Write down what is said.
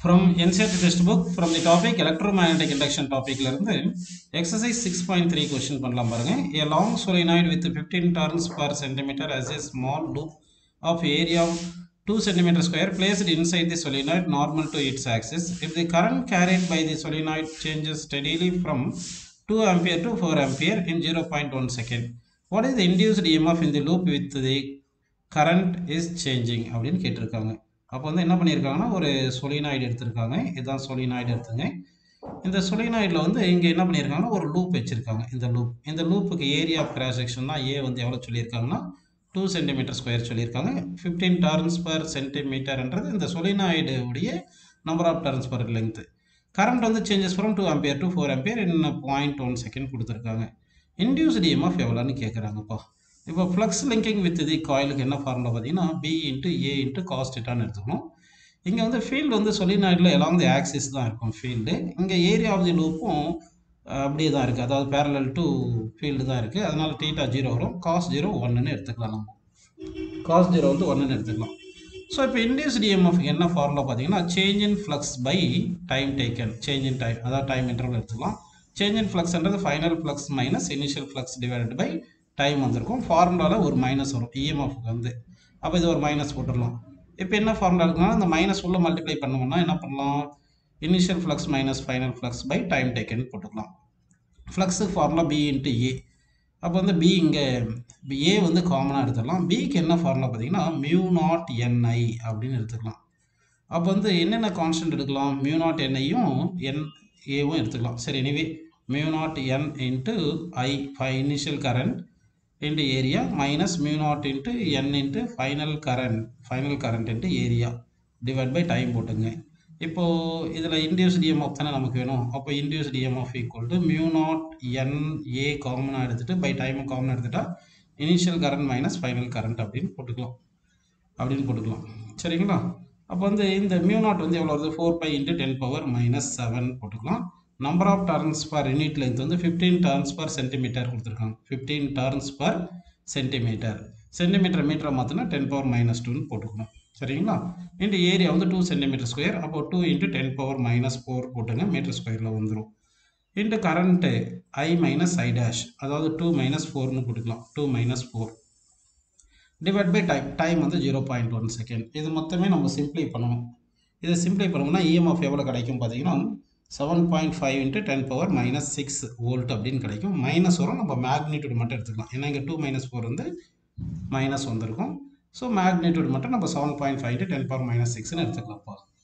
From NCERT textbook from the topic electromagnetic induction topicல இருந்து exercise 6.3 question பண்ணலாம் பாருங்க a long solenoid with 15 turns per centimeter has a small loop of area of 2 centimeter square placed inside the solenoid normal to its axis if the current carried by the solenoid changes steadily from 2 ampere to 4 ampere in 0.1 second what is the induced EMF in the loop with the current is changing அப்படின்னு கேட்டிருக்காங்க அப்போ வந்து என்ன பண்ணியிருக்காங்கன்னா ஒரு solenoid எடுத்திருக்காங்க இதுதான் solenoid எடுத்துங்க இந்த சொலினாய்டில் வந்து இங்கே என்ன பண்ணியிருக்காங்கன்னா ஒரு லூப் வச்சுருக்காங்க இந்த லூப் இந்த லூப்புக்கு ஏரியா ஆஃப் கிராஸ் செக்ஷன் தான் ஏ வந்து எவ்வளோ சொல்லியிருக்காங்கன்னா டூ சென்டிமீட்டர் ஸ்கொயர் சொல்லியிருக்காங்க ஃபிஃப்டீன் டர்ன்ஸ் பர் சென்டிமீட்டர்ன்றது இந்த சொலினாய்டு உடைய number of turns per length current வந்து changes from two ampere to four ampere in point one second கொடுத்துருக்காங்க இன்டியூஸ்டு இஎம்எஃப் எவ்வளோன்னு கேட்குறாங்கப்பா இப்போ ஃப்ளக்ஸ் லிங்கிங் வித் தி காயிலுக்கு என்ன ஃபார்முலா பார்த்தீங்கன்னா பி இன்ட்டு ஏ இன்ட்டு காஸ்டிட்டான்னு எடுத்துக்கணும் இங்கே வந்து ஃபீல்டு வந்து சொலினாய்டில் எல்லாம் தி ஆக்சிஸ் தான் இருக்கும் ஃபீல்டு இங்கே ஏரியா ஆஃப் தி லூப்பும் அப்படியே தான் இருக்குது அதாவது பேரலல் டு ஃபீல்டு தான் இருக்குது அதனால் டீட்டா ஜீரோ வரும் காஸ் ஜீரோ ஒன்றுன்னு எடுத்துக்கலாம் நம்ம காஸ் ஜீரோ வந்து ஒன்றுன்னு எடுத்துக்கலாம் ஸோ இப்போ இண்டியூஸ் டிஎம்எஃப் என்ன ஃபார்முலா பார்த்தீங்கன்னா change in flux by time taken change in time அதாவது டைம் இன்டர்வல் எடுத்துக்கலாம் சேஞ்ச் இன் ஃப்ளக்ஸ்ன்றது final flux minus initial flux divided by time வந்திருக்கும் ஃபார்முலாவில் ஒரு மைனஸ் வரும் இஎம்எஃப்க்கு வந்து அப்போ இது ஒரு மைனஸ் போட்டுடலாம் இப்போ என்ன ஃபார்முலா இருக்குன்னா இந்த மைனஸ் உள்ள மல்டிப்ளை பண்ணோம்னா என்ன பண்ணலாம் initial flux minus final flux by time taken போட்டுக்கலாம் ஃப்ளக்ஸுக்கு ஃபார்முலா பி இன்ட்டு ஏ அப்போ வந்து பி இங்கே ஏ வந்து காமனாக எடுத்துக்கலாம் பிக்கு என்ன ஃபார்முலா பார்த்தீங்கன்னா மியூ நாட் என்ஐ அப்படின்னு எடுத்துக்கலாம் அப்போ வந்து என்னென்ன கான்ஸ்டன்ட் எடுக்கலாம் மியூ நாட் என்ஐயும் என் ஏவும் எடுத்துக்கலாம் சரி anyway mu naught N into I phi initial current into area minus mu naught into n into final current final current into area divide by time போட்டுங்க இப்போ இதில் இன்டியூஸ் டிஎம்எஃப் தானே நமக்கு வேணும் அப்போ induced EMF equal to mu naught N A காமனாக எடுத்துகிட்டு by time காமனாக எடுத்துட்டா initial current minus final current அப்படின்னு போட்டுக்கலாம் அப்படின்னு போட்டுக்கலாம் சரிங்களா அப்போ வந்து இந்த மியூ நாட் வந்து எவ்வளோ வருது four pi into ten power minus seven போட்டுக்கலாம் number of turns per unit length வந்து ஃபிஃப்டீன் டர்ன்ஸ் பர் சென்டிமீட்டர் கொடுத்துருக்காங்க fifteen turns per centimetre centimetre மீட்டரை மாற்றினா டென் பவர் மைனஸ் டூன்னு போட்டுக்கணும் சரிங்களா இன்ட்டு ஏரியா வந்து டூ சென்டிமீட்டர் ஸ்கொயர் அப்போ two into ten power minus four போட்டுங்க மீட்டர் ஸ்கொயரில் வந்துடும் into current I minus I dash அதாவது டூ மைனஸ் ஃபோர்னு போட்டுக்கலாம் two minus four divide by time time வந்து ஜீரோ பாயிண்ட் ஒன் செகண்ட் இது மொத்தமே நம்ம சிம்ப்ளை பண்ணணும் இதை சிம்ப்ளை பண்ணோம்னா இஎம்எஃப் எவ்வளோ கிடைக்கும் பார்த்தீங்கன்னா seven point five into ten power minus six volt அப்படின்னு கிடைக்கும் மைனஸ் வரும் நம்ம மேக்னிடியூட் மட்டும் எடுத்துக்கலாம் ஏன்னா இங்கே டூ மைனஸ் ஃபோர் வந்து மைனஸ் வந்திருக்கும் ஸோ மேக்னிடியூட் மட்டும் நம்ம seven point five into ten power minus சிக்ஸ்னு எடுத்துக்கலாம்ப்பா